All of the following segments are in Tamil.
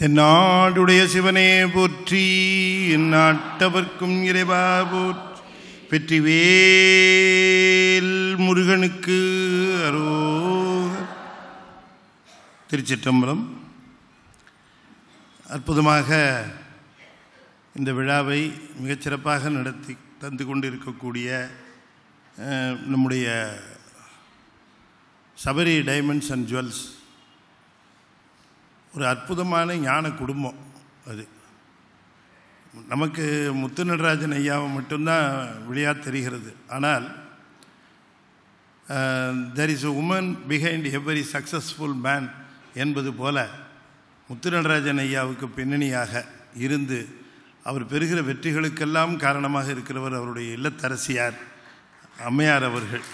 தென்னாடுடைய சிவனே போற்றி நாட்டவர்க்கும் இறைவா போற்றி வெற்றிவேல் முருகனுக்கு அரோகர் திருச்சிற்றம்பலம் அற்புதமாக இந்த விழாவை மிகச்சிறப்பாக நடத்தி தந்து கொண்டிருக்கக்கூடிய அஹ், நம்முடைய சபரி டைமண்ட்ஸ் அண்ட் ஜுவல்ஸ் ஒரு அற்புதமான ஞான குடும்பம் அது நமக்கு முத்து நடராஜன் ஐயாவை மட்டும்தான் விழியா தெரிகிறது ஆனால் there is a woman behind every successful man என்பது போல முத்து நடராஜன் ஐயாவுக்கு பின்னணியாக இருந்து அவர் பெறுகிற வெற்றிகளுக்கெல்லாம் காரணமாக இருக்கிறவர் அவருடைய இல்லத்தரசியார் அம்மையார் அவர்கள்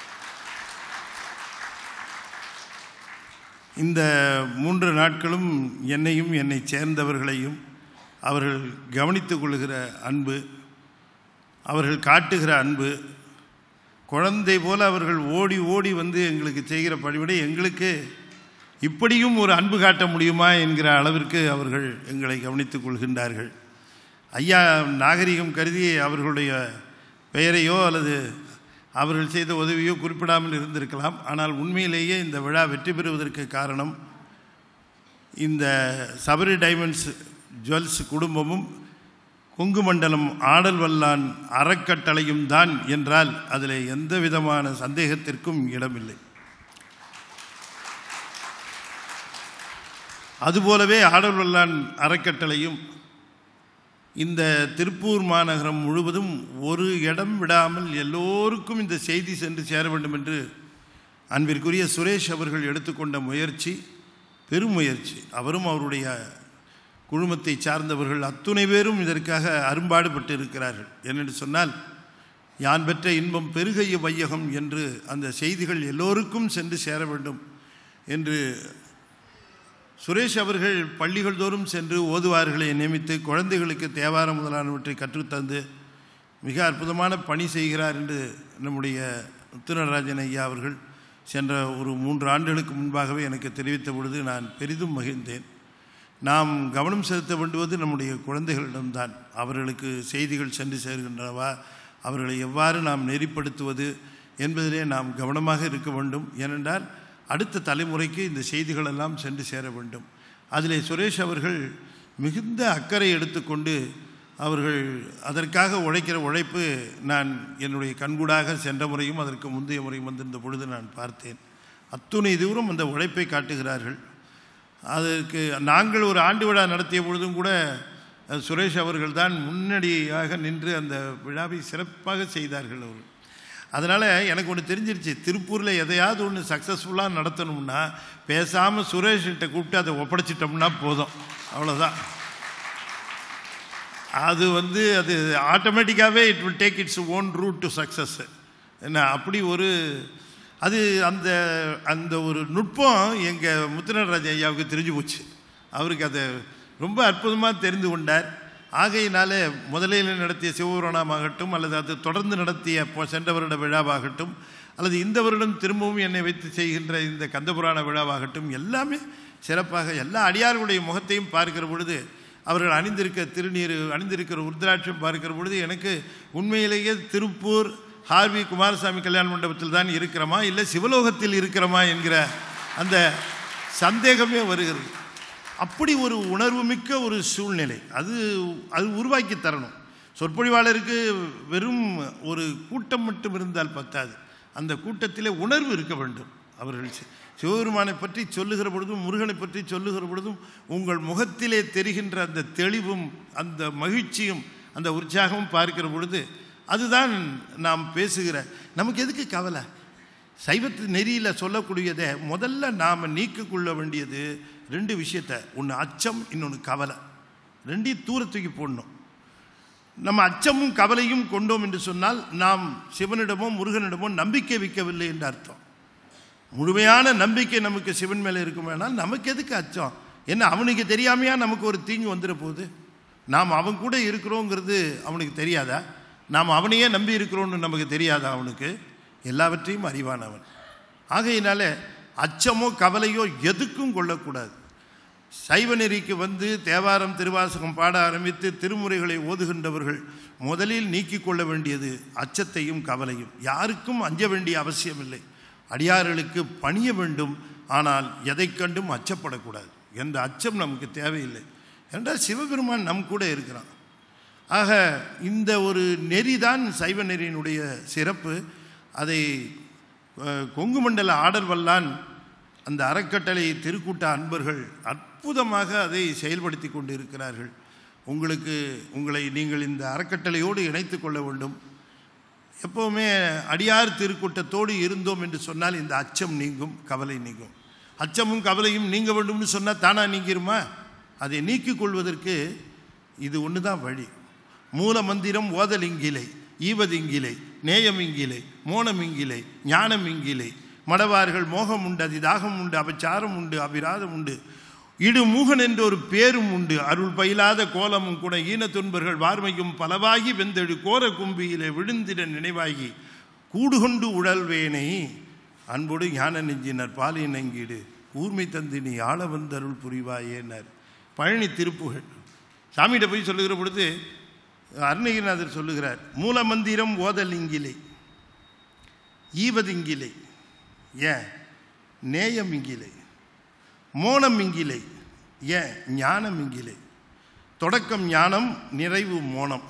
இந்த மூன்று நாட்களும் என்னையும் என்னை சேர்ந்தவர்களையும் அவர்கள் கவனித்துக் கொள்கிற அன்பு அவர்கள் காட்டுகிற அன்பு குழந்தை போல அவர்கள் ஓடி ஓடி வந்து எங்களுக்கு செய்கிற பணிவிட எங்களுக்கு இப்படியும் ஒரு அன்பு காட்ட முடியுமா என்கிற அளவிற்கு அவர்கள் எங்களை கவனித்துக் கொள்கின்றார்கள் ஐயா நாகரிகம் கருதி அவர்களுடைய பெயரையோ அல்லது அவர்கள் செய்த உதவியோ குறிப்பிடாமல் இருந்திருக்கலாம் ஆனால் உண்மையிலேயே இந்த விழா வெற்றி பெறுவதற்கு காரணம் இந்த சபரி டைமண்ட்ஸ் ஜுவல்ஸ் குடும்பமும் கொங்கு மண்டலம் ஆடல் வல்லான் அறக்கட்டளையும் தான் என்றால் அதில் எந்த விதமான சந்தேகத்திற்கும் இடமில்லை அதுபோலவே ஆடல் வல்லான் அறக்கட்டளையும் இந்த திருப்பூர் மாநகரம் முழுவதும் ஒரு இடம் விடாமல் எல்லோருக்கும் இந்த செய்தி சென்று சேர வேண்டும் என்று அன்பிற்குரிய சுரேஷ் அவர்கள் எடுத்துக்கொண்ட முயற்சி பெரும் முயற்சி அவரும் அவருடைய குழுமத்தை சார்ந்தவர்கள் அத்துணை பேரும் இதற்காக அரும்பாடுபட்டு இருக்கிறார்கள் என்னென்று சொன்னால் யான் பெற்ற இன்பம் பெருகைய வையகம் என்று அந்த செய்திகள் எல்லோருக்கும் சென்று சேர வேண்டும் என்று சுரேஷ் அவர்கள் பள்ளிகள் தோறும் சென்று ஓதுவார்களை நியமித்து குழந்தைகளுக்கு தேவாரம் முதலானவற்றை கற்றுத்தந்து மிக அற்புதமான பணி செய்கிறார் என்று நம்முடைய முத்துநடராஜன் ஐயா அவர்கள் சென்ற ஒரு மூன்று ஆண்டுகளுக்கு முன்பாகவே எனக்கு தெரிவித்த பொழுது நான் பெரிதும் மகிழ்ந்தேன் நாம் கவனம் செலுத்த வேண்டுவது நம்முடைய குழந்தைகளிடம்தான் அவர்களுக்கு செய்திகள் சென்று சேர்கின்றனவா அவர்களை எவ்வாறு நாம் நெறிப்படுத்துவது என்பதிலே நாம் கவனமாக இருக்க வேண்டும் ஏனென்றால் அடுத்த தலைமுறைக்கு இந்த செய்திகள் எல்லாம் சென்று சேர வேண்டும் அதிலே சுரேஷ் அவர்கள் மிகுந்த அக்கறை எடுத்துக்கொண்டு அவர்கள் அதற்காக உழைக்கிற உழைப்பு நான் என்னுடைய கண்கூடாக சென்ற முறையும் அதற்கு முந்தைய முறையும் வந்திருந்த பொழுது நான் பார்த்தேன் அத்துணை தூரம் அந்த உழைப்பை காட்டுகிறார்கள் அதற்கு நாங்கள் ஒரு ஆண்டு விழா நடத்திய பொழுதும் கூட அஹ், சுரேஷ் அவர்கள் தான் முன்னடியாக நின்று அந்த விழாவை சிறப்பாக செய்தார்கள் அவர்கள் அதனால் எனக்கு ஒன்று தெரிஞ்சிருச்சு திருப்பூரில் எதையாவது ஒன்று சக்ஸஸ்ஃபுல்லாக நடத்தணும்னா பேசாமல் சுரேஷ்கிட்ட கூப்பிட்டு அதை ஒப்படைச்சிட்டோம்னா போதும் அவ்வளோதான் அது வந்து அது ஆட்டோமேட்டிக்காகவே it will take its own route to success என்ன அப்படி ஒரு அது அந்த அந்த ஒரு நுட்பம் எங்கள் முத்துநடராஜ ஐயாவுக்கு தெரிஞ்சு போச்சு அவருக்கு அதை ரொம்ப அற்புதமாக தெரிந்து கொண்டார் ஆகையினால முதலில் நடத்திய சிவபுராணமாகட்டும் அல்லது அது தொடர்ந்து நடத்திய பொ- சென்ற வருட விழாவாகட்டும் அல்லது இந்த வருடம் திரும்பவும் என்னை வைத்து செய்கின்ற இந்த கந்தபுராண விழாவாகட்டும் எல்லாமே சிறப்பாக எல்லா அடியார்களுடைய முகத்தையும் பார்க்கிற பொழுது அவர்கள் அணிந்திருக்க திருநீர் அணிந்திருக்கிற உருத்ராட்சம் பார்க்கிற பொழுது எனக்கு உண்மையிலேயே திருப்பூர் ஹார்வி குமாரசாமி கல்யாண மண்டபத்தில் தான் இருக்கிறோமா இல்லை சிவலோகத்தில் இருக்கிறோமா என்கிற அந்த சந்தேகமே வருகிறது அப்படி ஒரு உணர்வுமிக்க ஒரு சூழ்நிலை அது அது உருவாக்கி தரணும் சொற்பொழிவாளருக்கு வெறும் ஒரு கூட்டம் மட்டும் இருந்தால் பத்தாது அந்த கூட்டத்திலே உணர்வு இருக்க வேண்டும் அவர்கள் சி- சிவபெருமானை பற்றி சொல்லுகிற பொழுதும் முருகனை பற்றி சொல்லுகிற பொழுதும் உங்கள் முகத்திலே தெரிகின்ற அந்த தெளிவும் அந்த மகிழ்ச்சியும் அந்த உற்சாகமும் பார்க்கிற பொழுது அதுதான் நாம் பேசுகிற நமக்கு எதுக்கு கவலை சைவத்து நெறியில் சொல்லக்கூடியதை முதல்ல நாம் நீக்கிக்கொள்ள வேண்டியது ரெண்டு விஷயத்த ஒன்று அச்சம் இன்னொன்று கவலை ரெண்டையும் தூர தூக்கி போடணும் நம்ம அச்சமும் கவலையும் கொண்டோம் என்று சொன்னால் நாம் சிவனிடமோ முருகனிடமோ நம்பிக்கை வைக்கவில்லை என்று அர்த்தம் முழுமையான நம்பிக்கை நமக்கு சிவன் மேலே இருக்குமேனால் நமக்கு எதுக்கு அச்சம் என்ன அவனுக்கு தெரியாமையா நமக்கு ஒரு தீங்கு வந்துட போகுது நாம் அவன் கூட இருக்கிறோங்கிறது அவனுக்கு தெரியாதா நாம் அவனையே நம்பி இருக்கிறோன்னு நமக்கு தெரியாதா அவனுக்கு எல்லாவற்றையும் அறிவான் அவன் ஆகையினால அச்சமோ கவலையோ எதுக்கும் கொள்ளக்கூடாது சைவ நெறிக்கு வந்து தேவாரம் திருவாசகம் பாட ஆரம்பித்து திருமுறைகளை ஓதுகின்றவர்கள் முதலில் நீக்கிக் கொள்ள வேண்டியது அச்சத்தையும் கவலையும் யாருக்கும் அஞ்ச வேண்டிய அவசியமில்லை அடியார்களுக்கு பணிய வேண்டும் ஆனால் எதைக் கண்டும் அச்சப்படக்கூடாது என்ற அச்சம் நமக்கு தேவையில்லை என்றால் சிவபெருமான் நம் கூட இருக்கிறான் ஆக இந்த ஒரு நெறிதான் சைவ நெறியினுடைய சிறப்பு அதை அஹ், கொங்கு மண்டல ஆடல் வல்லான் அந்த அறக்கட்டளை திருக்கூட்ட அன்பர்கள் அற்புதமாக அதை செயல்படுத்தி கொண்டு இருக்கிறார்கள் உங்களுக்கு உங்களை நீங்கள் இந்த அறக்கட்டளையோடு இணைத்து கொள்ள வேண்டும் எப்போவுமே அடியார் திருக்கூட்டத்தோடு இருந்தோம் என்று சொன்னால் இந்த அச்சம் நீங்கும் கவலை நீங்கும் அச்சமும் கவலையும் நீங்க வேண்டும்னு சொன்னால் தானா நீங்கிருமா அதை நீக்கிக் கொள்வதற்கு இது ஒன்று தான் வழி மூல மந்திரம் ஓதலிங்கிலை ஈவதிங்கிலை நேயமிங்கிலை மோனமிங்கிலை ஞானமிங்கிலை மடவார்கள் மோகம் உண்டு அதிதாகம் உண்டு அபச்சாரம் உண்டு அபிராதம் உண்டு இடு மூகன் என்ற ஒரு பேரும் உண்டு அருள் பயிலாத கோலமும் கூட ஈன துன்பர்கள் வார்மையும் பலவாகி வெந்தெழு கோர கும்பியிலே விழுந்திட நினைவாகி கூடுகொண்டு உழல்வேனை அன்போடு ஞான நெஞ்சினர் பாலினங்கீடு ஊர்மை தந்து நீ ஆள வந்த அருள் புரிவாயேனர் பழனி திருப்புகழ் சாமிகிட்ட போய் சொல்லுகிற பொழுது அருணகிரிநாதர் சொல்லுகிறார் மூல மந்திரம் ஓதலிங்கிலை ஈவதிங்கிலை ஏன் நேயம் இங்கிலை மோனம் இங்கிலை ஏன் ஞானம் இங்கிலை தொடக்கம் ஞானம் நிறைவு மோனம்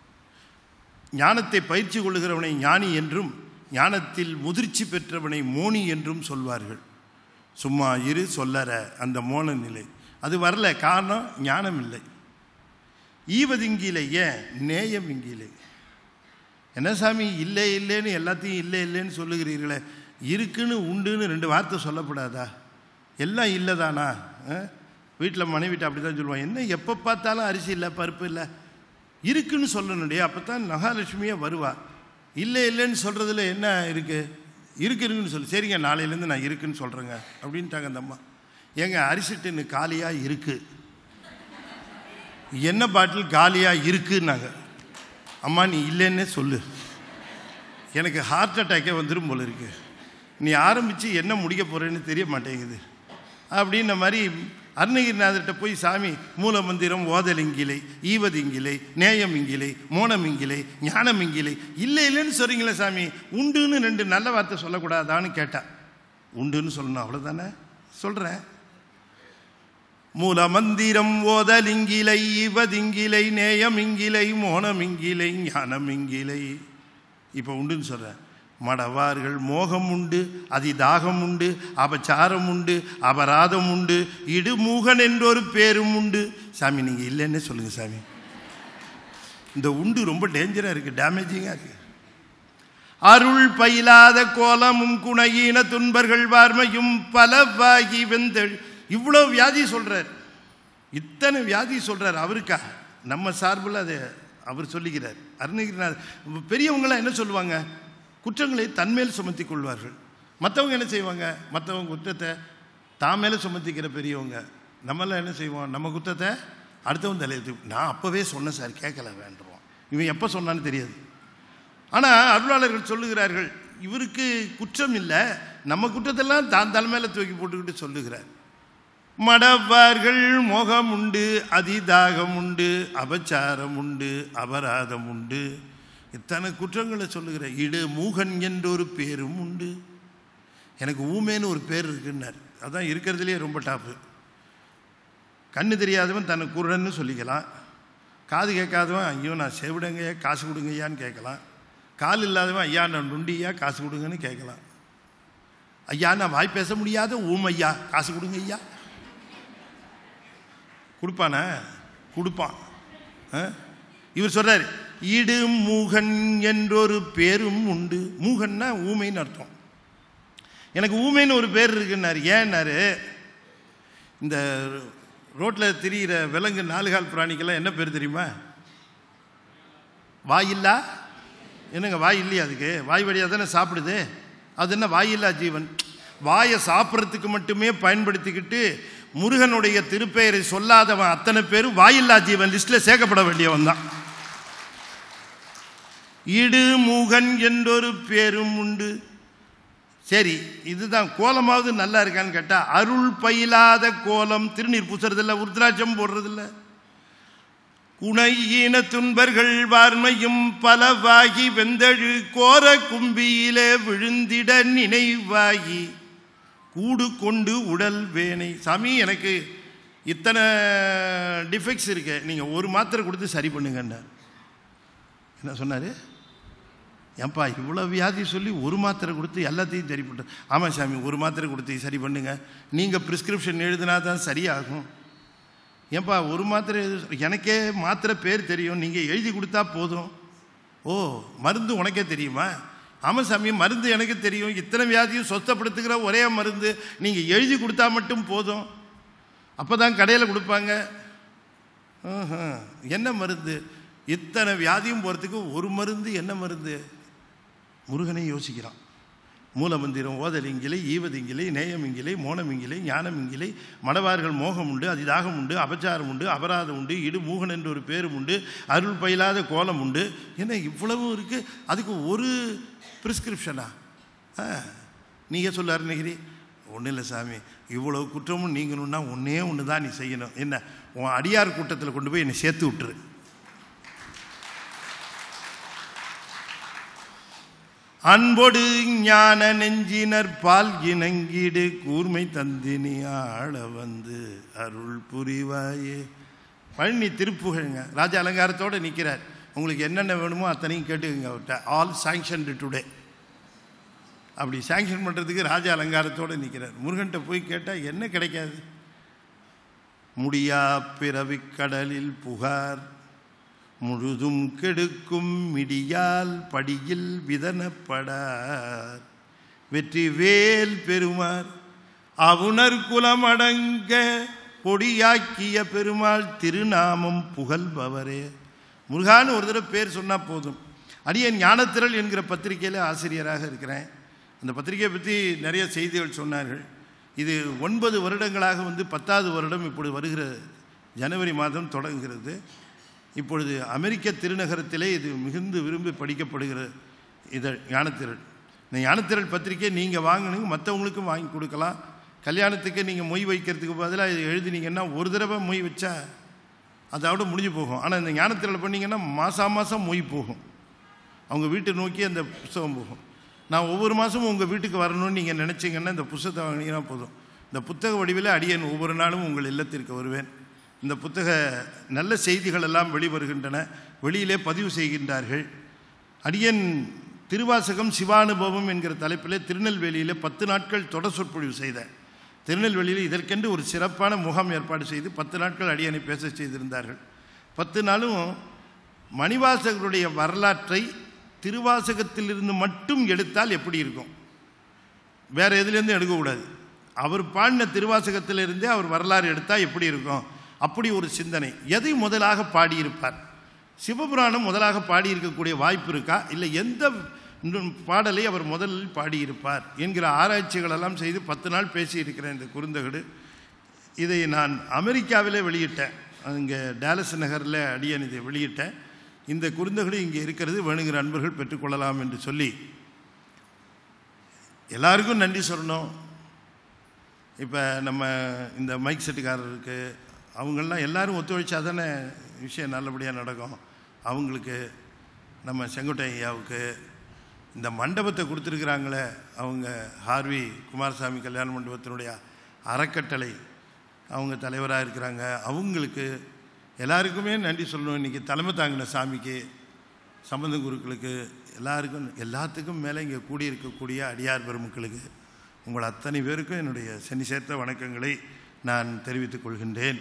ஞானத்தை பயிற்சி கொள்ளுகிறவனை ஞானி என்றும் ஞானத்தில் முதிர்ச்சி பெற்றவனை மோனி என்றும் சொல்வார்கள் சும்மா இரு சொல்லற அந்த மோன நிலை அது வரல காரணம் ஞானம் இல்லை ஈவதிங்கிலை ஏன் நேயம் இங்கிலை என்ன சாமி இல்லை இல்லைன்னு எல்லாத்தையும் இல்லை இல்லைன்னு சொல்லுகிறீர்களே இருக்குன்னு உண்டுன்னு ரெண்டு வார்த்தை சொல்லப்படாதா எல்லாம் இல்லைதானா வீட்டில் மனைவிட்ட அப்படி தான் சொல்லுவான் என்ன எப்போ பார்த்தாலும் அரிசி இல்லை பருப்பு இல்லை இருக்குன்னு சொல்லணுடைய அப்போ தான் மகாலட்சுமியே வருவா இல்லை இல்லைன்னு சொல்கிறதுல என்ன இருக்குது இருக்கு இருக்குன்னு சொல்லு சரிங்க நாளையிலேருந்து நான் இருக்குன்னு சொல்கிறேங்க அப்படின்ட்டாங்க அந்த அம்மா ஏங்க அரிசி டின்னு காலியாக இருக்குது என்ன பாட்டில் காலியாக இருக்குன்னாங்க அம்மா நீ இல்லைன்னே சொல்லு எனக்கு ஹார்ட் அட்டாக்கே வந்துடும் போல இருக்கு நீ ஆரம்பித்து என்ன முடிக்க போகிறேன்னு தெரிய மாட்டேங்குது அப்படின்ன மாதிரி அருணகிரிநாதர்கிட்ட போய் சாமி மூல மந்திரம் ஓதலிங்கிலை ஈவதிங்கிலை நேயம் இங்கிலை மோனம் இங்கிலை ஞானம் இங்கிலை இல்லை இல்லைன்னு சொல்கிறீங்களே சாமி உண்டுன்னு ரெண்டு நல்ல வார்த்தை சொல்லக்கூடாதான்னு கேட்டா உண்டுன்னு சொல்லணும் அவ்வளோதானே சொல்கிறேன் மூல மந்திரம் ஓதலிங்கிலை ஈவதிங்கிலை நேயம் இங்கிலை மோனம் இங்கிலை ஞானம் இங்கிலை இப்போ உண்டுன்னு சொல்கிறேன் மடவார்கள் மோகம் உண்டு அதிதாகம் உண்டு அபச்சாரம் உண்டு அபராதம் உண்டு இடுமூகன் என்றொரு பேரும் உண்டு சாமி நீங்கள் இல்லைன்னே சொல்லுங்கள் சாமி இந்த உண்டு ரொம்ப டேஞ்சராக இருக்குது டேமேஜிங்காக இருக்குது அருள் பயிலாத கோலமும் குணையின துன்பர்கள் வார்மையும் பலவாகி வெந்தள் இவ்வளோ வியாதி சொல்கிறார் இத்தனை வியாதி சொல்கிறார் அவருக்கா நம்ம சார்பில் அதை அவர் சொல்லுகிறார் அருணகிரிநாத் பெரியவங்களாம் என்ன சொல்லுவாங்க குற்றங்களை தன்மேல் சுமத்தி கொள்வார்கள் மற்றவங்க என்ன செய்வாங்க மற்றவங்க குற்றத்தை தான் மேலே சுமத்திக்கிற பெரியவங்க நம்மளாம் என்ன செய்வோம் நம்ம குற்றத்தை அடுத்தவன் தலையில் தூக்கி- நான் அப்போவே சொன்னேன் சார் கேட்கல வேண்டுவோம் இவன் எப்போ சொன்னான்னு தெரியாது ஆனால் அருளாளர்கள் சொல்லுகிறார்கள் இவருக்கு குற்றம் இல்லை நம்ம குற்றத்தெல்லாம் தான் தலைமையில தூக்கி போட்டுக்கிட்டு சொல்லுகிறார் மடவார்கள் மோகம் உண்டு அதிதாகம் உண்டு அபச்சாரம் உண்டு அபராதம் உண்டு இத்தனை குற்றங்களை சொல்லுகிற இடு மூகன் என்றொரு பேரும் உண்டு எனக்கு ஊமேன்னு ஒரு பேர் இருக்குன்னார் அதான் இருக்கிறதுலே ரொம்ப டாப்பு கண்ணு தெரியாதவன் தனக்கு குருடன்னு சொல்லிக்கலாம் காது கேட்காதவன் ஐயோ நான் செவிடங்க காசு கொடுங்கய்யான்னு கேட்கலாம் கால் இல்லாதவன் ஐயா நான் நுண்டியா காசு கொடுங்கன்னு கேட்கலாம் ஐயா நான் வாய் பேச முடியாத ஊமையா காசு கொடுங்க ஐயா கொடுப்பானே கொடுப்பான் ஆ? இவர் சொல்றாரு இடு மூகன் என்றொரு பேரும் உண்டு மூகன்னா ஊமைன்னு அர்த்தம் எனக்கு ஊமைன்னு ஒரு பேர் இருக்குன்னாரு ஏன்னாரு இந்த ரோட்டில் திரியிற விலங்கு நாலுகால் பிராணிக்கெல்லாம் என்ன பேர் தெரியுமா வாயில்லா என்னங்க வாய் இல்லையா அதுக்கு வாய் வழியாக தானே சாப்பிடுது அது என்ன வாயில்லா ஜீவன் வாயை சாப்பிட்றதுக்கு மட்டுமே பயன்படுத்திக்கிட்டு முருகனுடைய திருப்பெயரை சொல்லாதவன் அத்தனை பேரும் வாயில்லா ஜீவன் லிஸ்ட்டில் சேர்க்கப்பட வேண்டியவன் தான் இடு முகன் என்றொரு பேரும் உண்டு சரி இதுதான் கோலமாவது நல்லா இருக்கான்னு கேட்டா அருள் பயிலாத கோலம் திருநீர் பூசுறதில்ல உருத்ராட்சம் போடுறதில்ல குணையின துன்பர்கள் வார்மையும் பலவாகி வெந்தழு கோர கும்பியிலே விழுந்திட நினைவாகி கூடு கொண்டு உடல் வேனை சாமி எனக்கு இத்தனை டிஃபெக்ட்ஸ் இருக்கு நீங்கள் ஒரு மாத்திரை கொடுத்து சரி பண்ணுங்கன்னார் என்ன சொன்னார் ஏன்பா இவ்வளோ வியாதி சொல்லி ஒரு மாத்திரை கொடுத்து எல்லாத்தையும் சரி பண்ண ஆமாம் சாமி ஒரு மாத்திரை கொடுத்து சரி பண்ணுங்க நீங்கள் ப்ரிஸ்கிரிப்ஷன் எழுதினா தான் சரியாகும் ஏன்பா ஒரு மாத்திரை எழுது எனக்கே மாத்திரை பேர் தெரியும் நீங்கள் எழுதி கொடுத்தா போதும் ஓ மருந்து உனக்கே தெரியுமா ஆமாம் சாமி மருந்து எனக்கு தெரியும் இத்தனை வியாதியும் சொத்தப்படுத்துகிற ஒரே மருந்து நீங்கள் எழுதி கொடுத்தா மட்டும் போதும் அப்போ தான் கடையில் கொடுப்பாங்க ஆஹா, என்ன மருந்து இத்தனை வியாதியும் போகிறதுக்கு ஒரு மருந்து என்ன மருந்து முருகனை யோசிக்கிறான் மூலமந்திரம் ஓதலிங்கிலை ஈவதிங்கிலை நேயமிங்கிலை மோனமிங்கிலை ஞானமிங்கிலை மடவார்கள் மோகம் உண்டு அதிதாகம் உண்டு அபச்சாரம் உண்டு அபராதம் உண்டு இடு மூகன் என்ற ஒரு பேரும் உண்டு அருள் பயிலாத கோலம் உண்டு என்ன இவ்வளவும் இருக்குது அதுக்கு ஒரு ப்ரிஸ்கிரிப்ஷனா ஆ நீங்கள் சொல்ல அருணகிரி ஒன்றும் இல்லை சாமி இவ்வளவு குற்றமும் நீங்கணும்னா ஒன்றே ஒன்று தான் நீ செய்யணும் என்ன உன் அடியார் கூட்டத்தில் கொண்டு போய் என்னை சேர்த்து விட்டுரு அன்பொடு ஞான நெஞ்சினர் பால் இணங்கிடு கூர்மை தந்தினி ஆள வந்து அருள் புரிவாயே பழனி திருப்புகழுங்க ராஜா அலங்காரத்தோடு நிற்கிறார் உங்களுக்கு என்னென்ன வேணுமோ அத்தனையும் கேட்டுக்கங்க அவர்கிட்ட ஆல் சாங்ஷன்டு டுடே அப்படி சாங்ஷன் பண்ணுறதுக்கு ராஜா அலங்காரத்தோடு நிற்கிறார் முருகன்கிட்ட போய் கேட்டால் என்ன கிடைக்காது முடியா பிறவிக் கடலில் புகார் முழுதும் கெடுக்கும் மிடியால் படியில் விதனப்படார் வெற்றி வேல் பெருமார் அவுணர் குலமடங்க பொடியாக்கிய பெருமாள் திருநாமம் புகழ்பவரே முருகான்னு ஒரு தடவை பேர் சொன்னால் போதும் அடியேன் ஞானத்திரள் என்கிற பத்திரிகையில் ஆசிரியராக இருக்கிறேன் அந்த பத்திரிகையை பற்றி நிறைய செய்திகள் சொன்னார்கள் இது ஒன்பது வருடங்களாக வந்து பத்தாவது வருடம் இப்பொழுது வருகிற ஜனவரி மாதம் தொடங்குகிறது இப்பொழுது அமெரிக்க திருநகரத்திலே இது மிகுந்து விரும்பி படிக்கப்படுகிற இதழ் ஞானத்திரள் இந்த ஞானத்திரள் பத்திரிக்கை நீங்கள் வாங்கணுங்க மற்றவங்களுக்கும் வாங்கி கொடுக்கலாம் கல்யாணத்துக்கு நீங்கள் மொய் வைக்கிறதுக்கு பதிலாக இது எழுதினீங்கன்னா ஒரு தடவை மொய் வச்சா அதோட முடிஞ்சு போகும் ஆனால் இந்த ஞானத்திரளை பண்ணீங்கன்னா மாதம் மாதம் மொய் போகும் அவங்க வீட்டை நோக்கி அந்த புஸ்தகம் போகும் நான் ஒவ்வொரு மாதமும் உங்கள் வீட்டுக்கு வரணும்னு நீங்கள் நினச்சிங்கன்னா இந்த புஸ்தகத்தை வாங்கினீங்கன்னா போதும் இந்த புத்தக வடிவில் அடியேன் ஒவ்வொரு நாளும் உங்கள் இல்லத்திற்கு வருவேன் இந்த புத்தக நல்ல செய்திகள் எல்லாம் வெளிவருகின்றன வெளியிலே பதிவு செய்கின்றார்கள் அடியன் திருவாசகம் சிவானுபவம் என்கிற தலைப்பிலே திருநெல்வேலியிலே பத்து நாட்கள் தொடர் சொற்பொழிவு செய்தேன் திருநெல்வேலியில் இதற்கென்று ஒரு சிறப்பான முகாம் ஏற்பாடு செய்து பத்து நாட்கள் அடியனை பேச செய்திருந்தார்கள் பத்து நாளும் மணிவாசகருடைய வரலாற்றை திருவாசகத்திலிருந்து மட்டும் எடுத்தால் எப்படி இருக்கும் வேற எதுலேருந்து எடுக்கக்கூடாது அவர் பாடின திருவாசகத்திலிருந்தே அவர் வரலாறு எடுத்தால் எப்படி இருக்கும் அப்படி ஒரு சிந்தனை எதை முதலாக பாடியிருப்பார் சிவபுராணம் முதலாக பாடியிருக்கக்கூடிய வாய்ப்பு இருக்கா இல்லை எந்த இன்னும் பாடலை அவர் முதலில் பாடியிருப்பார் என்கிற ஆராய்ச்சிகள் எல்லாம் செய்து பத்து நாள் பேசியிருக்கிறேன் இந்த குறுந்தகடு இதை நான் அமெரிக்காவிலே வெளியிட்டேன் அங்கே டேலஸ் நகரில் அடியன் இதை வெளியிட்டேன் இந்த குறுந்தகடு இங்கே இருக்கிறது வேணுங்கிற அன்பர்கள் பெற்றுக்கொள்ளலாம் என்று சொல்லி எல்லாருக்கும் நன்றி சொல்லணும் இப்போ நம்ம இந்த மைக் செட்டுக்காரருக்கு அவங்கெல்லாம் எல்லாரும் ஒத்துழைச்சா தானே விஷயம் நல்லபடியாக நடக்கும் அவங்களுக்கு நம்ம செங்கோட்டை ஐயாவுக்கு இந்த மண்டபத்தை கொடுத்துருக்குறாங்களே அவங்க ஹார்வி குமாரசாமி கல்யாண மண்டபத்தினுடைய அறக்கட்டளை அவங்க தலைவராக இருக்கிறாங்க அவங்களுக்கு எல்லாருக்குமே நன்றி சொல்லணும் இன்றைக்கி தலைமை தாங்கின சாமிக்கு சம்பந்த குருக்களுக்கு எல்லாருக்கும் எல்லாத்துக்கும் மேலே இங்கே கூடியிருக்கக்கூடிய அடியார் பெருமக்களுக்கு உங்கள் அத்தனை பேருக்கும் என்னுடைய சென்னி சேர்த்த வணக்கங்களை நான் தெரிவித்துக் கொள்கின்றேன்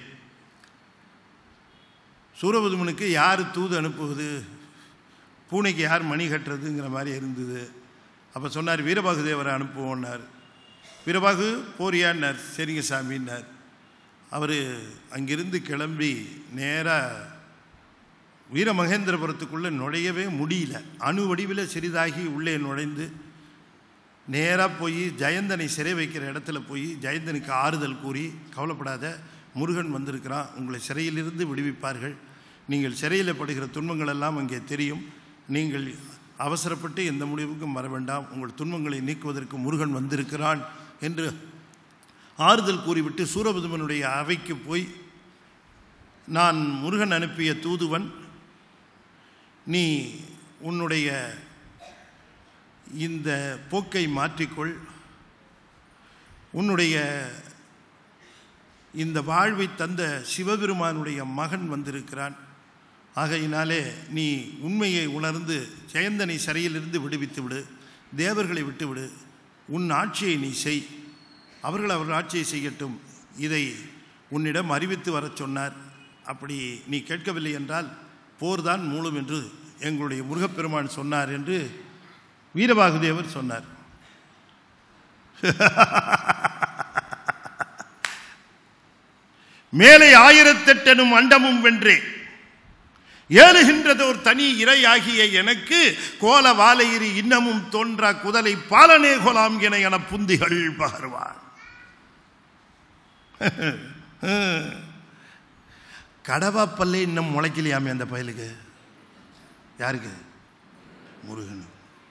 சூரபதுமனுக்கு யார் தூது அனுப்புவது பூனைக்கு யார் மணி கட்டுறதுங்கிற மாதிரி இருந்தது அப்போ சொன்னார் வீரபாகு தேவரை அனுப்புவோன்னார் வீரபாகு போறியான்னார் சரிங்க சாமின்னார் அவர் அங்கிருந்து கிளம்பி நேராக வீரமகேந்திரபுரத்துக்குள்ளே நுழையவே முடியல அணு வடிவில் சிறிதாகி உள்ளே நுழைந்து நேராக போய் ஜெயந்தனை சிறை வைக்கிற இடத்துல போய் ஜெயந்தனுக்கு ஆறுதல் கூறி கவலைப்படாத முருகன் வந்திருக்கிறான் உங்களை சிறையிலிருந்து விடுவிப்பார்கள் நீங்கள் சிறையில் படுகிற துன்பங்கள் எல்லாம் அங்கே தெரியும் நீங்கள் அவசரப்பட்டு எந்த முடிவுக்கும் வர வேண்டாம் உங்கள் துன்பங்களை நீக்குவதற்கு முருகன் வந்திருக்கிறான் என்று ஆறுதல் கூறிவிட்டு சூரபதுமனுடைய அவைக்கு போய் நான் முருகன் அனுப்பிய தூதுவன் நீ உன்னுடைய இந்த போக்கை மாற்றிக்கொள் உன்னுடைய இந்த வாழ்வை தந்த சிவபெருமானுடைய மகன் வந்திருக்கிறான் ஆகையினாலே நீ உண்மையை உணர்ந்து ஜெயந்தனை சிறையிலிருந்து விடுவித்து விடு தேவர்களை விட்டு விடு உன் ஆட்சியை நீ செய் அவர்கள் அவர்கள் ஆட்சியை செய்யட்டும் இதை உன்னிடம் அறிவித்து வரச் சொன்னார் அப்படி நீ கேட்கவில்லை என்றால் போர்தான் மூலம் என்று எங்களுடைய முருகப்பெருமான் சொன்னார் என்று வீரபாகுதேவர் சொன்னார் மேலே ஆயிரத்தெட்டனும் அண்டமும் வென்றே ஏழுகின்றதோர் தனி இறையாகிய எனக்கு கோல வாலையிரி இன்னமும் தோன்றா குதலை பாலனே கொலாம் என என புந்திகள் பகர்வார் கடவா பல்லே இன்னும் முளைக்கலையாமே அந்த பயலுக்கு யாருக்கு முருகன்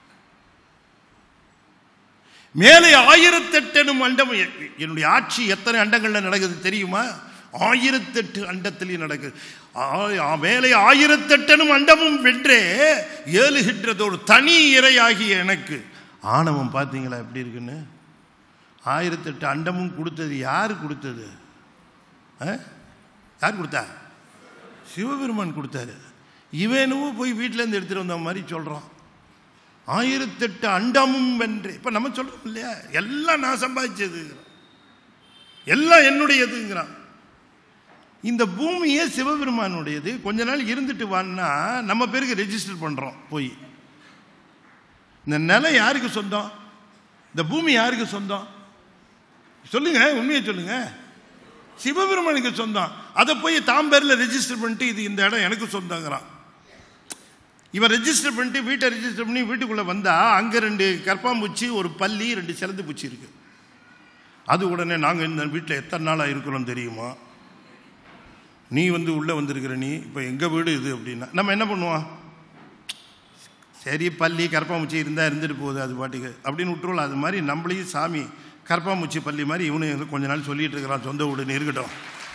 மேலே ஆயிரத்தெட்டனும் அண்டம் என்னுடைய ஆட்சி எத்தனை அண்டங்கள்ல நடக்குது தெரியுமா ஆயிரத்தெட்டு அண்டத்திலையும் நடக்குது ஆ- மேலே ஆயிரத்தெட்டனும் அண்டமும் வென்றே ஏழுகின்றது ஒரு தனி இறையாகிய எனக்கு ஆணவம் பார்த்தீங்களா எப்படி இருக்குன்னு ஆயிரத்தெட்டு அண்டமும் கொடுத்தது யார் கொடுத்தது ஆ? யார் கொடுத்தா சிவபெருமான் கொடுத்தாரு இவனும் போய் வீட்டிலேருந்து எடுத்துட்டு வந்த மாதிரி சொல்கிறான் ஆயிரத்தெட்டு அண்டமும் வென்று இப்போ நம்ம சொல்கிறோம் இல்லையா எல்லாம் நான் சம்பாதிச்சது எல்லாம் என்னுடையதுங்கிறான் இந்த பூமியே சிவபெருமானுடையது கொஞ்ச நாள் இருந்துட்டு வான்னா நம்ம பேருக்கு ரெஜிஸ்டர் பண்ணுறோம் போய் இந்த நிலம் யாருக்கு சொந்தம் இந்த பூமி யாருக்கு சொந்தம் சொல்லுங்க உண்மையை சொல்லுங்க சிவபெருமானுக்கு சொந்தம் அதை போய் தாம் பேரில் ரெஜிஸ்டர் பண்ணிட்டு இது இந்த இடம் எனக்கு சொந்தங்கிறான் இவன் ரெஜிஸ்டர் பண்ணிட்டு வீட்டை ரெஜிஸ்டர் பண்ணி வீட்டுக்குள்ளே வந்தா அங்கே ரெண்டு கற்பாம்பூச்சி ஒரு பல்லி ரெண்டு சிலந்து பூச்சி இருக்கு அது உடனே நாங்கள் இந்த வீட்டில் எத்தனை நாளாக இருக்கிறோம் தெரியுமா நீ வந்து உள்ளே வந்திருக்கிற நீ இப்போ எங்கள் வீடு இது அப்படின்னா நம்ம என்ன பண்ணுவோம் சரி பள்ளி கரப்பாம்பூச்சி இருந்தால் இருந்துட்டு போகுது அது பாட்டுக்கு அப்படின்னு விட்டுருவோம் அது மாதிரி நம்மளையும் சாமி கரப்பாம்பூச்சி பள்ளி மாதிரி இவனு கொஞ்ச நாள் சொல்லிட்டு இருக்கிறான் சொந்த வீடுன்னு இருக்கட்டும்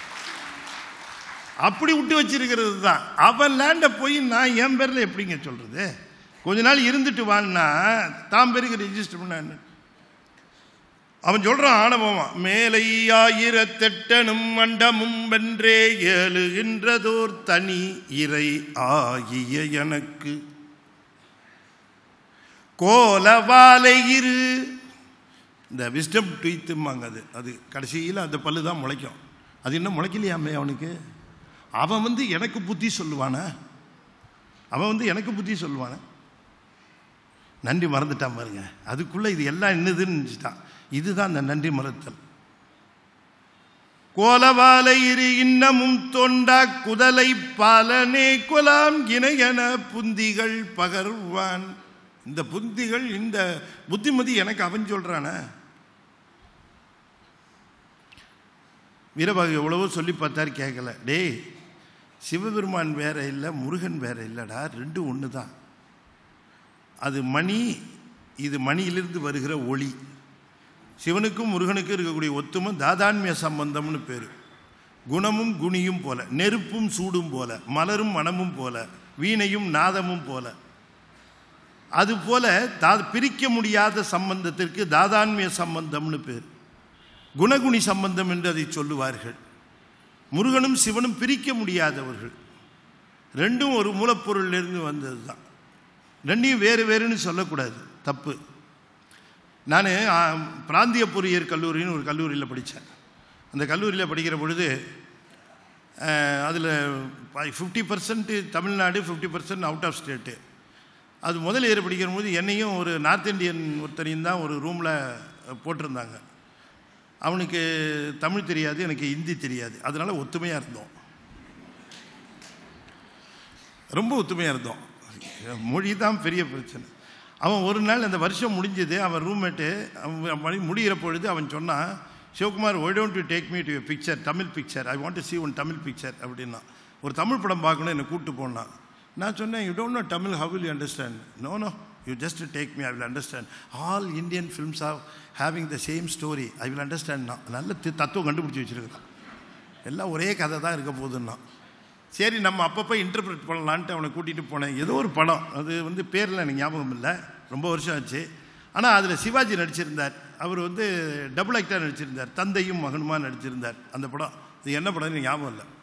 அப்படி விட்டு வச்சிருக்கிறது தான் அவன் லேண்டை போய் நான் என் பேரில் எப்படிங்க சொல்கிறது கொஞ்ச நாள் இருந்துட்டு வான்னா தாம் பேருக்கு ரெஜிஸ்டர் பண்ண என்ன? அவன் சொல்றான் ஆணவமா மேலை ஆயிரத்தெட்டனும் மண்டமும் வென்றே ஏழுகின்றதோர் தனி இறை ஆகிய எனக்கு கோலவாலை இரு இந்த விஸ்டம் ட்வீத்தும்பாங்க அது அது கடைசியில் அந்த பல்லு தான் முளைக்கும் அது இன்னும் முளைக்கலையாமே அவனுக்கு அவன் வந்து எனக்கு புத்தி சொல்லுவானா அவன் வந்து எனக்கு புத்தி சொல்லுவானா நன்றி மறந்துட்டான் பாருங்க அதுக்குள்ள இது எல்லாம் என்னதுன்னு நினச்சிட்டான் இதுதான் அந்த நன்றி மறத்தல் கோலவாலை இரு இன்னமும் தொண்டா குதலை பாலனே குலாம் இணையன புந்திகள் பகர்வான் இந்த புந்திகள் இந்த புத்திமதி எனக்கு அவன் சொல்றானே வீரபாகு எவ்வளவோ சொல்லி பார்த்தாரு கேட்கல டேய் சிவபெருமான் வேற இல்லை முருகன் வேற இல்லைடா ரெண்டும் ஒன்று தான் அது மணி இது மணியிலிருந்து வருகிற ஒளி சிவனுக்கும் முருகனுக்கும் இருக்கக்கூடிய ஒத்துமை தாதான்மிய சம்பந்தம்னு பேர் குணமும் குணியும் போல நெருப்பும் சூடும் போல மலரும் மனமும் போல வீணையும் நாதமும் போல அதுபோல தா பிரிக்க முடியாத சம்பந்தத்திற்கு தாதான்மிய சம்பந்தம்னு பேர் குணகுணி சம்பந்தம் என்று அதை சொல்லுவார்கள் முருகனும் சிவனும் பிரிக்க முடியாதவர்கள் ரெண்டும் ஒரு மூலப்பொருளிலிருந்து வந்தது தான் ரெண்டையும் வேறு வேறுன்னு சொல்லக்கூடாது தப்பு நான் பிராந்திய பொறியியல் கல்லூரின்னு ஒரு கல்லூரியில் படித்தேன் அந்த கல்லூரியில் படிக்கிற பொழுது அதில் fifty percent Tamil Nadu fifty percent out of state அது முதல் இயர் படிக்கிற போது என்னையும் ஒரு நார்த் இந்தியன் ஒருத்தரையும் தான் ஒரு ரூமில் போட்டிருந்தாங்க அவனுக்கு தமிழ் தெரியாது எனக்கு ஹிந்தி தெரியாது அதனால் ஒத்துமையாக இருந்தோம் ரொம்ப ஒத்துமையாக இருந்தோம் மொழி தான் பெரிய பிரச்சனை அவன் ஒரு நாள் அந்த வருஷம் முடிஞ்சது அவன் ரூம்மேட்டு அவன் மணி முடிகிற பொழுது அவன் சொன்னான் Sivakumar why don't you take me to picture Tamil picture I want to see one Tamil picture அப்படின்னா ஒரு தமிழ் படம் பார்க்கணும் என்னை கூப்பிட்டு போனான் நான் சொன்னேன் you don't know Tamil how will you understand no no you just take me I will understand all Indian films are having the same story I will understand நான் நல்ல தி- தத்துவம் கண்டுபிடிச்சி வச்சிருக்கிறான் எல்லாம் ஒரே கதை தான் இருக்க போகுதுன்னா சரி நம்ம அப்பப்போ இன்டர்பிரட் பண்ணலான்ட்டு அவனை கூட்டிகிட்டு போனேன் ஏதோ ஒரு படம் அது வந்து பேரில் எனக்கு ஞாபகம் இல்லை ரொம்ப வருஷம் ஆச்சு ஆனால் அதில் சிவாஜி நடிச்சிருந்தார் அவர் வந்து டபுள் ஆக்டர் நடிச்சிருந்தார் தந்தையும் மகனுமா நடிச்சிருந்தார் அந்த படம் இது என்ன படம்னு ஞாபகம் இல்லை